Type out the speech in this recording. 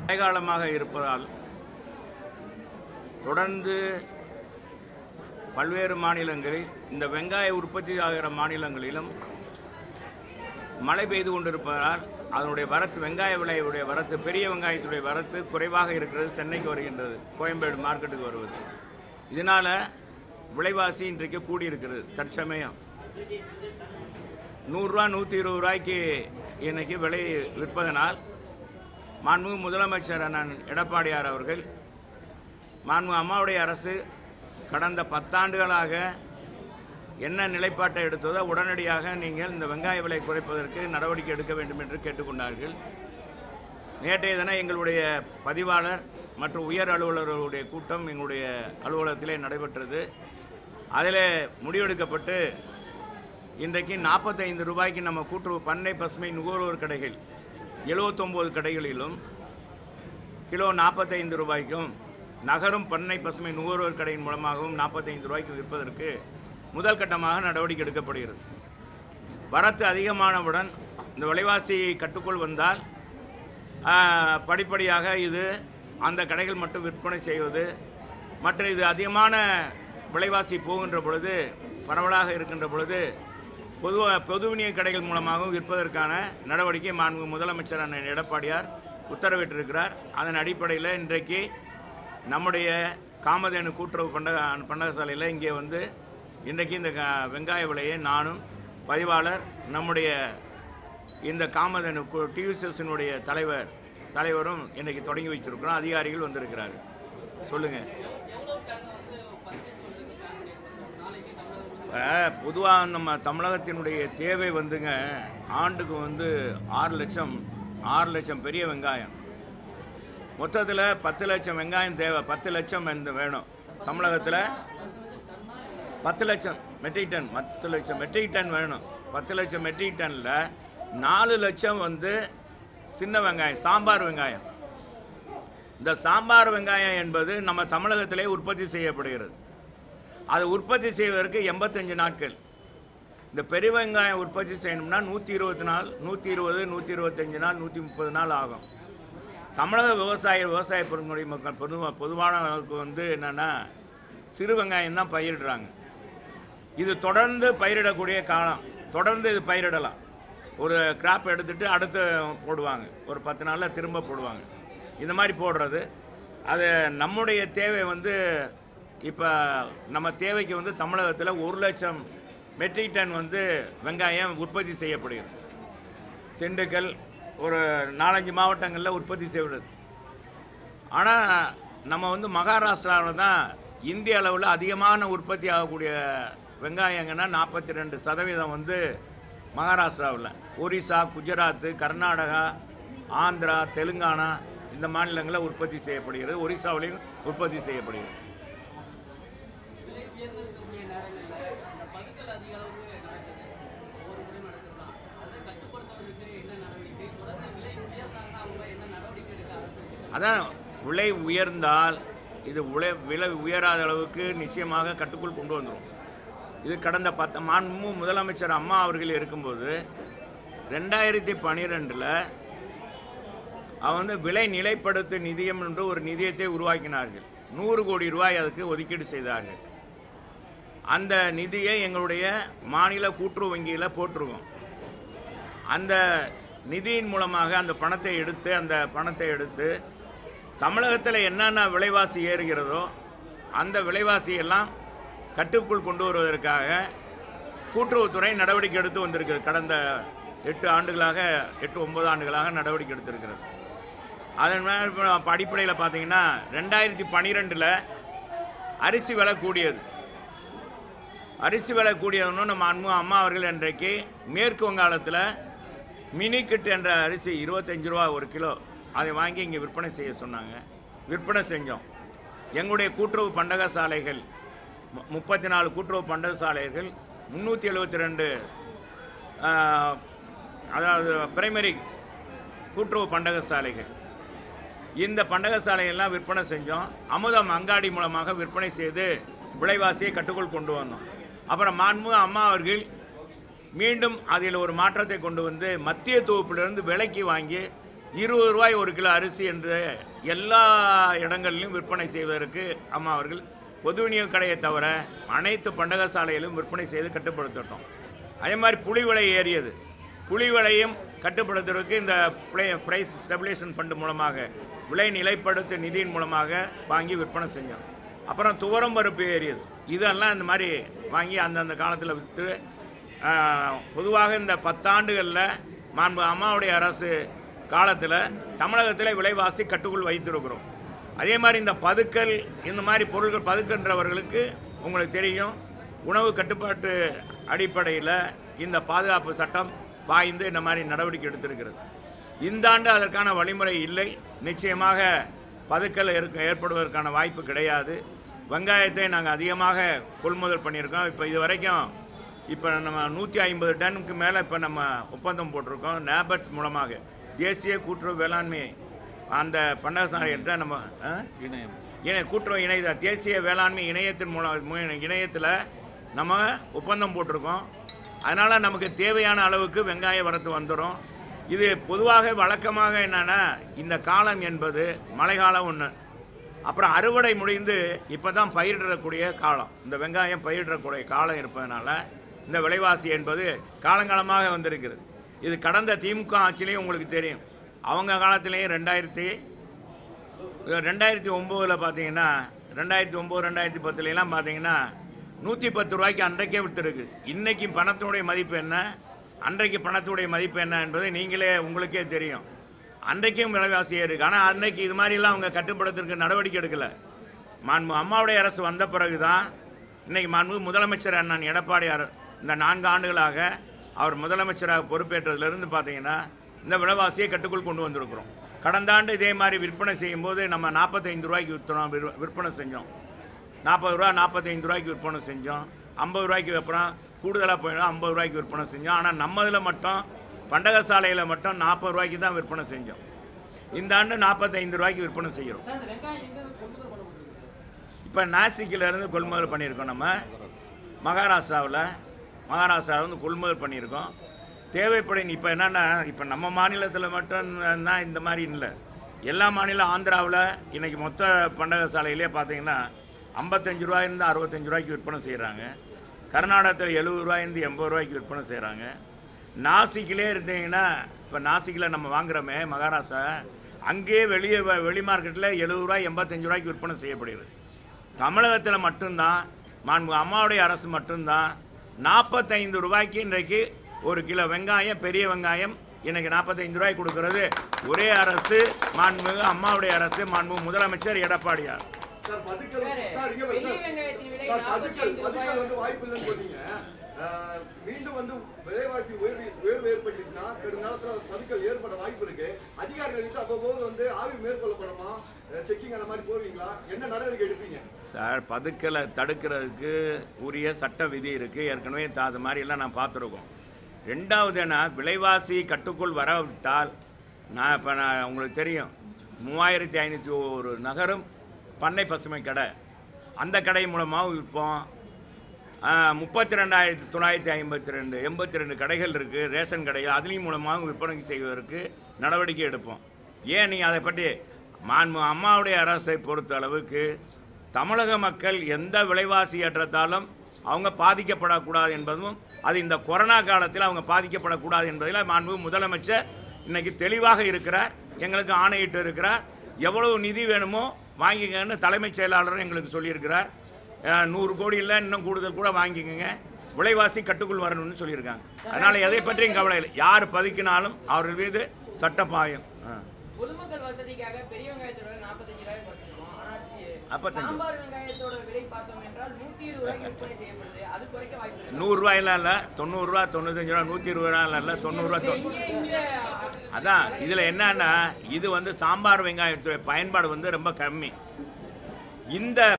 மழைக்காலமாக இருப்பதால் தொடர்ந்து பல்வேறு மாநிலங்களில் இந்த வெங்காய உற்பத்தி ஆகிற மாநிலங்களிலும் மழை பெய்து கொண்டிருப்பதால் அதனுடைய வரத்து வெங்காய விலையுடைய வரத்து பெரிய வெங்காயத்துடைய வரத்து குறைவாக இருக்கிறது சென்னைக்கு வருகின்றது கோயம்பேடு மார்க்கெட்டுக்கு வருவது இதனால் விலைவாசி இன்றைக்கு கூடியிருக்கிறது தற்சமயம் நூறுரூவா நூற்றி இருபது ரூபாய்க்கு இன்னைக்கு விலை விற்பதனால் மாண்புமிகு முதலமைச்சர் அண்ணன் எடப்பாடியார் அவர்கள் மாண்பு அம்மாவுடைய அரசு கடந்த பத்தாண்டுகளாக என்ன நிலைப்பாட்டை எடுத்ததோ உடனடியாக நீங்கள் இந்த வெங்காய விலை குறைப்பதற்கு நடவடிக்கை எடுக்க வேண்டும் என்று கேட்டுக்கொண்டார்கள் நேற்றைய தினம் எங்களுடைய பதிவாளர் மற்றும் உயர் அலுவலர்களுடைய கூட்டம் எங்களுடைய அலுவலகத்திலே நடைபெற்றது அதில் முடிவெடுக்கப்பட்டு இன்றைக்கு நாற்பத்தைந்து ரூபாய்க்கு நம்ம கூட்டுறவு பண்ணை பசுமை நுகர்வோர் கடைகள் எழுபத்தொம்போது கடைகளிலும் கிலோ நாற்பத்தைந்து ரூபாய்க்கும் நகரும் பண்ணை பசுமை நுகர்வோர் கடையின் மூலமாகவும் நாற்பத்தைந்து ரூபாய்க்கு விற்பதற்கு முதல் கட்டமாக நடவடிக்கை எடுக்கப்படுகிறது வரத்து அதிகமானவுடன் இந்த விலைவாசி கட்டுக்குள் வந்தால் ஆ, படிப்படியாக இது அந்த கடைகள் மட்டும் விற்பனை செய்வது மற்ற இது அதிகமான விலைவாசி போகின்ற பொழுது பரவலாக இருக்கின்ற பொழுது பொதுவாக பொது விநியோக கடைகள் மூலமாகவும் விற்பதற்கான நடவடிக்கை மாண்பு முதலமைச்சர் அண்ணன் எடப்பாடியார் உத்தரவிட்டிருக்கிறார் அதன் அடிப்படையில் இன்றைக்கு நம்முடைய காமதேனு கூட்டுறவு பண்டக பண்டகசாலையில் இங்கே வந்து இன்றைக்கு இந்த க- வெங்காய விலையை நானும் பதிவாளர் நம்முடைய இந்த காமதேனு டிவிஎஸ்எஸ்னுடைய தலைவர் தலைவரும் இன்றைக்கி தொடங்கி வச்சிருக்கிறோம் அதிகாரிகள் வந்திருக்கிறார்கள் சொல்லுங்கள் பொதுவாக நம்ம தமிழகத்தினுடைய தேவை வந்துங்க ஆண்டுக்கு வந்து ஆறு லட்சம் ஆறு லட்சம் பெரிய வெங்காயம் மொத்தத்தில் பத்து லட்சம் வெங்காயம் தேவை பத்து லட்சம் இந்த வேணும் தமிழகத்தில் பத்து லட்சம் மெட்ரிக் டன் பத்து லட்சம் மெட்ரிக் டன் வேணும் பத்து லட்சம் மெட்ரிக் டன்னில் நாலு லட்சம் வந்து சின்ன வெங்காயம் சாம்பார் வெங்காயம் இந்த சாம்பார் வெங்காயம் என்பது நம்ம தமிழகத்திலே உற்பத்தி செய்யப்படுகிறது அது உற்பத்தி செய்வதற்கு எண்பத்தஞ்சு நாட்கள் இந்த பெரிய வெங்காயம் உற்பத்தி செய்யணும்னா நூற்றி இருபத்தி நாள் நூற்றி இருபது நூற்றி இருபத்தஞ்சு நாள் நூற்றி முப்பது நாள் ஆகும் தமிழக விவசாய விவசாய பெருங்குடி மக்கள் பொதுவா பொதுவானவர்களுக்கு வந்து என்னென்னா சிறு வெங்காயம் தான் பயிரிடுறாங்க இது தொடர்ந்து பயிரிடக்கூடிய காலம் தொடர்ந்து இது பயிரிடலாம் ஒரு கிராப் எடுத்துட்டு அடுத்து போடுவாங்க ஒரு பத்து நாளில் திரும்ப போடுவாங்க இந்த மாதிரி போடுறது அது நம்முடைய தேவை வந்து இப்போ நம்ம தேவைக்கு வந்து தமிழகத்தில் ஒரு லட்சம் மெட்ரிக் டன் வந்து வெங்காயம் உற்பத்தி செய்யப்படுகிறது திண்டுக்கல் ஒரு நாலஞ்சு மாவட்டங்களில் உற்பத்தி செய்வது ஆனால் நம்ம வந்து மகாராஷ்டிராவில் தான் இந்திய அளவில் அதிகமான உற்பத்தி ஆகக்கூடிய வெங்காயங்கன்னா நாற்பத்தி ரெண்டு சதவீதம் வந்து மகாராஷ்டிராவில் ஒரிசா குஜராத்து கர்நாடகா ஆந்திரா தெலுங்கானா இந்த மாநிலங்களில் உற்பத்தி செய்யப்படுகிறது ஒரிசாவிலையும் உற்பத்தி செய்யப்படுகிறது அதான் விலை உயர்ந்தால் இது உலை விலை உயராத அளவுக்கு நிச்சயமாக கட்டுக்குள் கொண்டு வந்துடும் இது கடந்த பத்து மாண்பு முதலமைச்சர் அம்மா அவர்கள் இருக்கும்போது ரெண்டாயிரத்தி பன்னிரெண்டில் அவன் வந்து விலை நிலைப்படுத்து நிதியம் என்று ஒரு நிதியத்தை உருவாக்கினார்கள் நூறு கோடி ரூபாய் அதுக்கு ஒதுக்கீடு செய்தார்கள் அந்த நிதியை எங்களுடைய மாநில கூட்டுறவு வங்கியில் போட்டிருக்கோம் அந்த நிதியின் மூலமாக அந்த பணத்தை எடுத்து அந்த பணத்தை எடுத்து தமிழகத்தில் என்னென்ன விலைவாசி ஏறுகிறதோ அந்த விலைவாசி எல்லாம் கட்டுக்குள் கொண்டு வருவதற்காக கூட்டுறவுத்துறை நடவடிக்கை எடுத்து வந்திருக்கிறது கடந்த எட்டு ஆண்டுகளாக எட்டு ஒன்பது ஆண்டுகளாக நடவடிக்கை எடுத்திருக்கிறது அதன் மேல் அடிப்படையில் பார்த்தீங்கன்னா ரெண்டாயிரத்தி பன்னிரெண்டில் அரிசி விலை கூடியது அரிசி விலை கூடியதுன்னு நம்ம அன்பு அம்மா அவர்கள் இன்றைக்கு மேற்கு வங்காளத்தில் மினிக்கிட் என்ற அரிசி இருபத்தஞ்சு ரூபா ஒரு கிலோ அதை வாங்கி இங்கே விற்பனை செய்ய சொன்னாங்க விற்பனை செஞ்சோம் எங்களுடைய கூட்டுறவு பண்டக சாலைகள் மு- முப்பத்தி நாலு கூட்டுறவு பண்டக சாலைகள் முந்நூற்றி எழுபத்தி ரெண்டு அதாவது பிரைமரி கூட்டுறவு பண்டக சாலைகள் இந்த பண்டக சாலையெல்லாம் விற்பனை செஞ்சோம் அமுதம் அங்காடி மூலமாக விற்பனை செய்து விலைவாசியை கட்டுக்குள் கொண்டு வந்தோம் அப்புறம் மாண்பு அம்மா அவர்கள் மீண்டும் அதில் ஒரு மாற்றத்தை கொண்டு வந்து மத்திய தொகுப்பிலிருந்து விலைக்கு வாங்கி இருபது ரூபாய் ஒரு கிலோ அரிசி என்று எல்லா இடங்களிலும் விற்பனை செய்வதற்கு அம்மா அவர்கள் பொது விநியோக கடையை தவிர அனைத்து பண்டக சாலையிலும் விற்பனை செய்து கட்டுப்படுத்திட்டோம் அதே மாதிரி புளி விலை ஏறியது புளி விலையும் கட்டுப்படுத்துவதற்கு இந்த பிரைஸ் ஸ்டெபிலேஷன் ஃபண்டு மூலமாக விலை நிலைப்படுத்த நிதியின் மூலமாக வாங்கி விற்பனை செஞ்சோம் அப்புறம் துவரம் பருப்பு ஏறியது இதெல்லாம் இந்த மாதிரி வாங்கி அந்தந்த காலத்தில் விற்று ஆஹ், பொதுவாக இந்த பத்தாண்டுகளில் மாண்பு அம்மாவுடைய அரசு காலத்தில் தமிழகத்தில் விலைவாசி கட்டுக்குள் வைத்திருக்கிறோம் அதே மாதிரி இந்த பதுக்கல் இந்த மாதிரி பொருட்கள் பதுக்கின்றவர்களுக்கு உங்களுக்கு தெரியும் உணவு கட்டுப்பாட்டு அடிப்படையில் இந்த பாதுகாப்பு சட்டம் பாய்ந்து இந்த மாதிரி நடவடிக்கை எடுத்திருக்கிறது இந்த ஆண்டு அதற்கான வழிமுறை இல்லை நிச்சயமாக பதுக்கல் இருக்க ஏற்படுவதற்கான வாய்ப்பு கிடையாது வெங்காயத்தை நாங்கள் அதிகமாக கொள்முதல் பண்ணியிருக்கோம் இப்போ இது வரைக்கும் இப்போ நம்ம நூற்றி ஐம்பது டன்னுக்கு மேலே இப்போ நம்ம ஒப்பந்தம் போட்டிருக்கோம் நேபட் மூலமாக தேசிய கூட்டுறவு வேளாண்மை அந்த பண்டகசாலைகிட்ட நம்ம ஆ? இணையம் இணை கூட்டுறவு இணைய தேசிய வேளாண்மை இணையத்தின் மூலம் மு- இணையத்தில் நம்ம ஒப்பந்தம் போட்டிருக்கோம் அதனால் நமக்கு தேவையான அளவுக்கு வெங்காய வரத்து வந்துடும் இது பொதுவாக வழக்கமாக என்னென்னா இந்த காலம் என்பது மழைக்காலம் ஒன்று அப்புறம் அறுவடை முடிந்து இப்போ தான் பயிரிடக்கூடிய காலம் இந்த வெங்காயம் பயிரிடக்கூடிய காலம் இருப்பதனால இந்த விலைவாசி என்பது காலங்காலமாக வந்திருக்கிறது இது கடந்த திமுக ஆட்சியிலையும் உங்களுக்கு தெரியும் அவங்க காலத்திலேயும் ரெண்டாயிரத்தி ரெண்டாயிரத்தி ஒம்போதில் பார்த்தீங்கன்னா ரெண்டாயிரத்தி ஒம்பது ரெண்டாயிரத்தி பத்துலலாம் பார்த்தீங்கன்னா நூற்றி பத்து ரூபாய்க்கு அன்றைக்கே விட்டுருக்கு இன்னைக்கு பணத்தினுடைய மதிப்பு என்ன அன்றைக்கு பணத்துடைய மதிப்பு என்ன என்பது நீங்களே உங்களுக்கே தெரியும் அன்றைக்கும் விலைவாசி இருக்குது ஆனால் அன்னைக்கு இது மாதிரிலாம் அவங்க கட்டுப்படுத்துறதுக்கு நடவடிக்கை எடுக்கலை மாண்பு அம்மாவுடைய அரசு வந்த பிறகு தான் இன்னைக்கு மாண்பு முதலமைச்சர் அண்ணன் எடப்பாடியார் இந்த நான்கு ஆண்டுகளாக அவர் முதலமைச்சராக பொறுப்பேற்றதுலேருந்து பார்த்தீங்கன்னா இந்த விலைவாசியை கட்டுக்குள் கொண்டு வந்திருக்கிறோம் கடந்த ஆண்டு இதே மாதிரி விற்பனை செய்யும்போது நம்ம நாற்பத்தைந்து ரூபாய்க்கு விற்றோம் விற்ப- விற்பனை செஞ்சோம் நாற்பது ரூபா நாற்பத்தைந்து ரூபாய்க்கு விற்பனை செஞ்சோம் ஐம்பது ரூபாய்க்கு அப்புறம் கூடுதலாக போயிடும் ஐம்பது ரூபாய்க்கு விற்பனை செஞ்சோம் ஆனால் நம்ம இதில் மட்டும் பண்டக சாலையில் மட்டும் நாற்பது ரூபாய்க்கு தான் விற்பனை செஞ்சோம் இந்த ஆண்டு நாற்பத்தைந்து ரூபாய்க்கு விற்பனை செய்கிறோம் இப்போ நாசிக்கிலேருந்து கொள்முதல் பண்ணியிருக்கோம் நம்ம மகாராஷ்டிராவில் மகாராஷ்டிராவிலேருந்து கொள்முதல் பண்ணியிருக்கோம் தேவைப்படும் இப்போ என்னென்னா இப்போ நம்ம மாநிலத்தில் மட்டும் தான் இந்த மாதிரி இல்லை எல்லா மாநிலம் ஆந்திராவில் இன்றைக்கி மொத்த பண்டக சாலையிலே பார்த்தீங்கன்னா ஐம்பத்தஞ்சு ரூபாயிருந்து அறுபத்தஞ்சு ரூபாய்க்கு விற்பனை செய்கிறாங்க கர்நாடகத்தில் எழுபது ரூபாயிருந்து எண்பது ரூபாய்க்கு விற்பனை செய்கிறாங்க நாசிக்கிலே இருந்தீங்கன்னா இப்போ நாசிக்கில் நம்ம வாங்குறோமே மகாராஷ்டிரா அங்கேயே வெளியே வ- வெளி மார்க்கெட்டில் எழுபது ரூபாய் எண்பத்தஞ்சு ரூபாய்க்கு விற்பனை செய்யப்படுகிறது தமிழகத்தில் மட்டும்தான் மாண்பு அம்மாவுடைய அரசு மட்டும்தான் நாற்பத்தைந்து ரூபாய்க்கு இன்றைக்கு ஒரு கிலோ வெங்காயம் பெரிய வெங்காயம் இன்னைக்கு நாற்பத்தைந்து ரூபாய்க்கு கொடுக்கறது ஒரே அரசு மாண்புமிகு அம்மாவுடைய அரசு மாண்பு முதலமைச்சர் எடப்பாடியார் சார் பதுக்கல் வேற, சார் இங்க பெரிய சார் வெங்காயத்தின் விலை சார், பதுக்கல் 45 பதுக்கல் ரூபாய். வந்து வாய்ப்பு இல்லைன்னு சொன்னீங்க அஹ், மீண்டும் வந்து விலைவாசி உயர்வு உயர்வு ஏற்பட்டுச்சுன்னா பெருங்காலத்துல பதுக்கல் ஏற்பட வாய்ப்பு இருக்கு அதிகாரிகளுக்கு அவ்வப்போது வந்து ஆய்வு மேற்கொள்ளப்படுமா செக்கிங் அந்த மாதிரி போவீங்களா என்ன நடவடிக்கை எடுப்பீங்க சார் பதுக்கலை தடுக்கிறதுக்கு உரிய சட்ட விதி இருக்குது ஏற்கனவே த- அது மாதிரிலாம் நான் பார்த்துருக்கோம் ரெண்டாவது என்ன விலைவாசி கட்டுக்குள் வரவிட்டால் நான் இப்போ நான் உங்களுக்கு தெரியும் மூவாயிரத்தி ஐநூற்றி ஒரு நகரும் பண்ணை பசுமை கடை அந்த கடை மூலமாக விற்போம் முப்பத்தி ரெண்டாயிரத்தி தொள்ளாயிரத்தி ஐம்பத்தி ரெண்டு எண்பத்தி ரெண்டு கடைகள் இருக்குது ரேஷன் கடைகள் அதுலேயும் மூலமாக விற்பனை செய்வதற்கு நடவடிக்கை எடுப்போம் ஏன் நீங்கள் அதை பற்றி மாண்பு அம்மாவுடைய அரசை பொறுத்த அளவுக்கு தமிழக மக்கள் எந்த விலைவாசி ஏற்றத்தாலும் அவங்க பாதிக்கப்படக்கூடாது என்பதும் அது இந்த கொரோனா காலத்தில் அவங்க பாதிக்கப்படக்கூடாது என்பதில் மாண்பு முதலமைச்சர் இன்னைக்கு தெளிவாக இருக்கிறார் எங்களுக்கு ஆணையிட்டு இருக்கிறார் எவ்வளவு நிதி வேணுமோ வாங்கிக்கன்னு தலைமைச் செயலாளரும் எங்களுக்கு சொல்லியிருக்கிறார் அஹ், நூறு கோடி இல்லை இன்னும் கூடுதல் கூட வாங்கிக்கோங்க விலைவாசி கட்டுக்குள் வரணும்னு சொல்லியிருக்காங்க அதனால் எதை பற்றியும் கவலை இல்லை யார் பதுக்கினாலும் அவர்கள் மீது சட்டம் பாயும் ஆ. பொதுமக்கள் வசதிக்காக பெரிய வெங்காயத்தோட நாற்பத்தஞ்சு ரூபாய் குறைச்சிருக்கோம் ஆனா சி- நாற்பத்தஞ்சு. சாம்பார் வெங்காயத்தோட விலை பார்த்தோம் என்றால் நூத்தி இருபது ரூபாய்க்கு விற்பனை செய்யப்படுது அது குறைக்க வாய்ப்பு இருக்கு நூறுரூவாயெல்லாம் இல்லை தொண்ணூறுரூவா தொண்ணூத்தஞ்சு ரூபா நூற்றி இருபது ரூபா இல்லை தொண்ணூறுரூவா தொ இங்கே இங்க அதான் இதில் என்னன்னா இது வந்து சாம்பார் வெங்காயத்துடைய பயன்பாடு வந்து ரொம்ப கம்மி இந்த